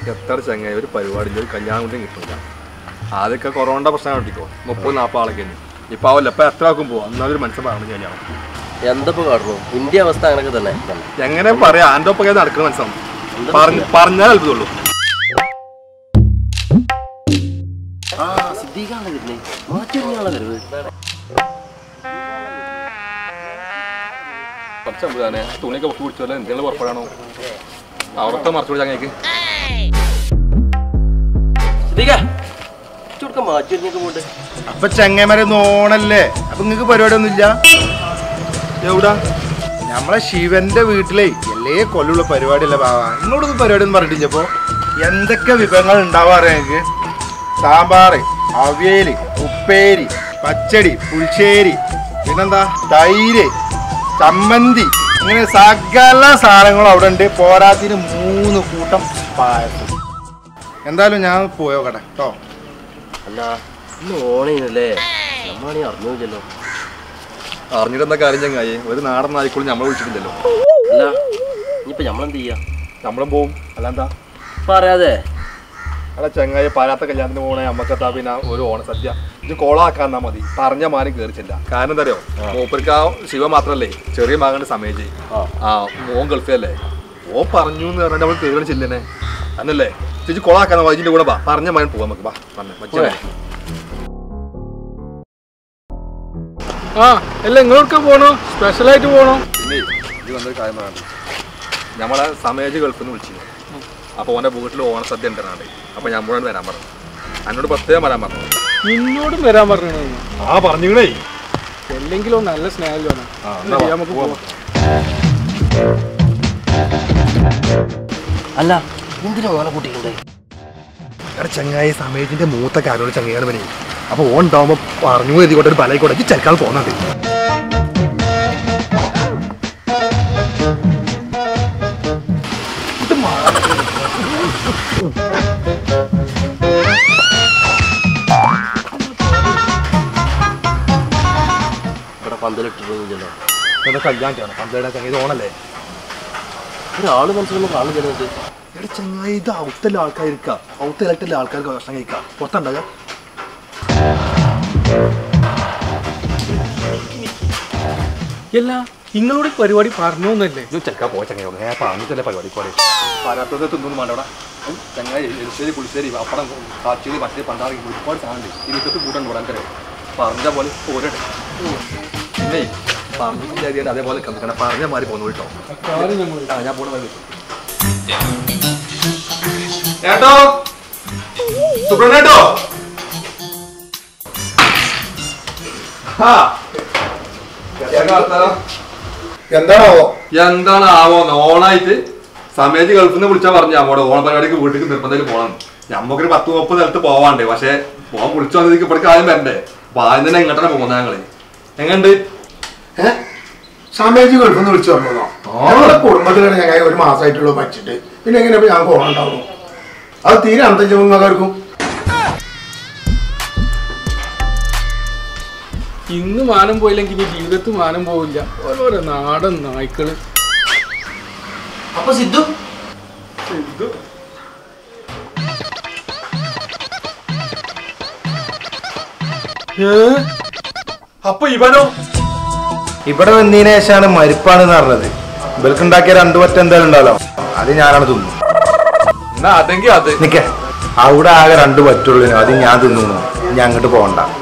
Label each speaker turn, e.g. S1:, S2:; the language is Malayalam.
S1: എത്ര ചങ്ങായി ഒരു പരിപാടി ഒരു കല്യാണം കൊണ്ടും കിട്ടില്ല ആദ്യമൊക്കെ കൊറോണ പ്രശ്നം കിട്ടിക്കോ മുപ്പത് നാൽപ്പത് ആളൊക്കെ തന്നെ ഇപ്പൊ ആവല്ല ഇപ്പൊ എത്ര ആൾക്കും പോവാം എന്നാലും ഒരു മനുഷ്യൻ പറഞ്ഞു കല്യാണം
S2: എന്തപ്പോ കാട്ടുന്നു ഇന്ത്യ അവസ്ഥ അങ്ങനെയൊക്കെ തന്നെ
S1: എങ്ങനെ പറയാ ആൻ്റെ ഒപ്പം നടക്കുന്ന മനസ്സിലാവും
S2: എന്താ
S1: പറഞ്ഞ പറഞ്ഞാൽ അത്ഭുതമുള്ളൂ
S2: ആ സിദ്ദീഖാണ് വരുന്നേ മാറ്റി ഒരുങ്ങാളെ വരവ്
S1: കുറച്ച് അമ്പതാനെ തുണിയൊക്കെ പൊട്ടി പിടിച്ചല്ലോ എന്തെങ്കിലും പുറപ്പെടാണോ അവിടത്തെ മറച്ചു ചങ്ങയ്ക്ക്
S2: സിദ്ദീഖ ചുടുക്ക മാറ്റി ഒരുങ്ങിയൊക്കെ പോട്ടെ
S3: അപ്പൊ ചങ്ങന്മാരെ നോണല്ലേ അപ്പൊ നിങ്ങക്ക് പരിപാടി ഒന്നുമില്ല
S1: എവിടാ
S3: നമ്മളെ ശിവന്റെ വീട്ടിലേ എല്ലേ കൊല്ലുള്ള പരിപാടിയല്ല ബാബാ നിങ്ങളോടൊന്നും പരിപാടി ഒന്നും പറഞ്ഞിട്ടില്ല അപ്പൊ എന്തൊക്കെ വിഭവങ്ങൾ ഉണ്ടാവാറ് ഞങ്ങക്ക് സാമ്പാറ് അവിയല് ഉപ്പേരി പച്ചടി പുളിശ്ശേരി പിന്നെന്താ തൈര് ചമ്മന്തി ഇങ്ങനെ സകല സാധനങ്ങളും അവിടെ ഉണ്ട് പോരാത്തിന് മൂന്ന് കൂട്ടം പായസം എന്തായാലും ഞാൻ പോയോക്കട്ടെ കേട്ടോ
S2: അല്ല ഇന്ന് ഓണേനല്ലേ നമ്മളാണീ അറിഞ്ഞില്ലല്ലോ
S1: അറിഞ്ഞിട്ടെന്താ കാര്യം ചങ്ങായി ഒരു നാടൻ നായിക്കോളും നമ്മളെ വിളിച്ചിട്ടില്ലല്ലോ
S2: അല്ല ഇനിയിപ്പോ നമ്മളെന്ത് ചെയ്യാ
S1: നമ്മളും പോവും അല്ലാന്താ
S2: പറയാതെ
S1: അല്ല ചങ്ങായി പാരാത്ത കല്യാണത്തിന് പോകണേ നമ്മക്കെത്താ പിന്നെ ഒരു ഓണസദ്യ ഇത് കോളാക്കാന്നാ മതി പറഞ്ഞ മാരും കയറിച്ചില്ല കാരണം എന്താ അറിയോ മൂപ്പർക്ക് ആ ശിവ മാത്രല്ലേ ചെറിയ മകന്റെ സമയം ചെയ്യും
S2: ആ.
S1: ആ മോൻ ഗൾഫിലല്ലേ ഓ പറഞ്ഞു എന്ന് പറഞ്ഞാൽ നമ്മൾ കയറി ചെല്ലനെ അന്നല്ലേ ചേച്ചി കോളാക്കാൻ ഇതിന്റെ കൂടെ വാ പറഞ്ഞ മാരൻ പോവാം നമുക്ക് വാ പറഞ്ഞ മച്ചേ
S4: ആ അല്ല നിങ്ങളൊക്കെ പോണോ സ്പെഷ്യലായിട്ട് പോണോ
S1: പിന്നെ ഇത് വന്നൊരു കാര്യം പറയാണ്ട് നമ്മളെ സമേജ് ഗൾഫിൽ നിന്ന് വിളിച്ചിരുന്നു അപ്പോൾ ഓൻ്റെ വീട്ടിൽ ഓണസദ്യ ഉണ്ടെന്നാണ്ട് അപ്പോൾ നമ്മളോട് വരാൻ പറഞ്ഞു എന്നോട് പ്രത്യേകം വരാൻ പറഞ്ഞു
S4: നിന്നോടും വരാൻ പറഞ്ഞോ
S1: ആ പറഞ്ഞേ
S4: അല്ലെങ്കിലോ നല്ല സ്നേഹം വേണം
S1: ആ
S4: എന്നാ വാ, നമുക്ക് പോവാം.
S2: അല്ല എന്തിനാ ഓനെ കൂട്ടിക്കണ്ടേ
S1: എടാ ചങ്ങായി സമയത്തിന്റെ മൂത്ത കാരോട് ചങ്ങയാണ് പനി അപ്പൊ ഓൺ ഉണ്ടാവുമ്പോ പറഞ്ഞു എഴുതിക്കോട്ടെ ഒരു ബലയിക്കോട്ടെ ഈ ചെറുക്കാൾ പോകുന്നുണ്ട്
S2: ഇവിടെ പന്തലിട്ടിട്ടൊന്നുമില്ലല്ലോ
S1: എന്താ കല്യാണം പന്തയുടെ ചങ്ങായി ഇത് ഓണല്ലേ
S2: ഒരാള് മനസ്സിലൊന്നും കാണുന്നില്ല
S1: എടാ ചങ്ങായി ഇത് ഔത്തല്ല ആൾക്കാർ ഇരിക്കാം ഔത്തലായിട്ടല്ല ആൾക്കാർക്ക് ഭക്ഷണം കഴിക്കാം പുറത്തുണ്ടാകാം
S4: അല്ല നിങ്ങളോട് പരിപാടി പറഞ്ഞോന്നല്ലേ
S1: ഇത് ചെറുക്കാ പോയ ചങ്ങായി ഞാൻ പറഞ്ഞിട്ടല്ലേ പരിപാടി പോലെ പരാത്തത് തിന്നൊന്നും വേണ്ട അവിടെ ഉം, ചങ്ങായി എരിശ്ശേരി പുളിശ്ശേരി പപ്പടം കാച്ചിരി മറ്റേ പണ്ടാറി ഒരുപാട് സാധനമുണ്ട് ഈ വിധത്ത് കൂട്ടം കൂടാൻ കറിയോ പറഞ്ഞ പോലെ പോരട്ടെ പിന്നെ പറഞ്ഞിട്ട് അതേപോലെ കമ്മിക്കണം പറഞ്ഞ മാറി പോന്നു കേട്ടോ
S4: കാര്യം നമ്മൾ
S1: ആ ഞാൻ പോണ വഴി ഏട്ടോ സുബ്രഹ്മണ്യേട്ടോ
S3: എന്താണോ
S1: എന്താണ് ആവോ ഓണായിട്ട് സമയത്ത് ഗൾഫിൽ നിന്ന് വിളിച്ചാ പറഞ്ഞു നമ്മടെ ഓണ പരിപാടിക്ക് വീട്ടിൽ നിർബന്ധത്തിൽ പോകണം നമുക്കൊരു പത്ത് മുപ്പത് സ്ഥലത്ത് പോവാണ്ട് പക്ഷെ പോകാൻ വിളിച്ചു വന്നതിക്ക് ഇപ്പോഴേക്ക് ആദ്യം വരണ്ടേ അപ്പൊ ആദ്യം തന്നെ എങ്ങോട്ടാണ് പോകുന്നത് ഞങ്ങള് എങ്ങണ്ട്
S5: സമയത്ത് ഗൾഫിൽ നിന്ന് വിളിച്ചു പറഞ്ഞോ ഞങ്ങളുടെ കുടുംബത്തിലാണ് ഞങ്ങൾ ഒരു മാസമായിട്ടുള്ളൂ പഠിച്ചിട്ട് പിന്നെ എങ്ങനെ ഇപ്പൊ ഞങ്ങൾക്ക് ഓണം ഉണ്ടാവുന്നു അത് തീരെ അന്തജങ്ങൾക്കും
S4: ഇന്ന് മാനം പോയില്ലെങ്കിൽ ഇനി ജീവിതത്തിൽ മാനം പോവില്ല ഓരോരോ നാടൻ നായ്ക്കള്
S2: അപ്പൊ സിദ്ധു
S1: അപ്പൊ ഇവനോ
S3: ഇവിടെ വന്നതിന് ശേഷമാണ് മരിപ്പാണെന്ന് പറഞ്ഞത് ഇവൽക്കുണ്ടാക്കിയ രണ്ടു പറ്റം എന്തായാലും ഉണ്ടാവല്ലോ അത് ഞാനാണ് തിന്നു
S1: എന്നാ അതെങ്കിൽ അത്
S3: നിക്കേ അവിടെ ആകെ രണ്ടു പറ്റുള്ളൂ അത് ഞാൻ തിന്നു ഞാൻ അങ്ങോട്ട് പോകണ്ട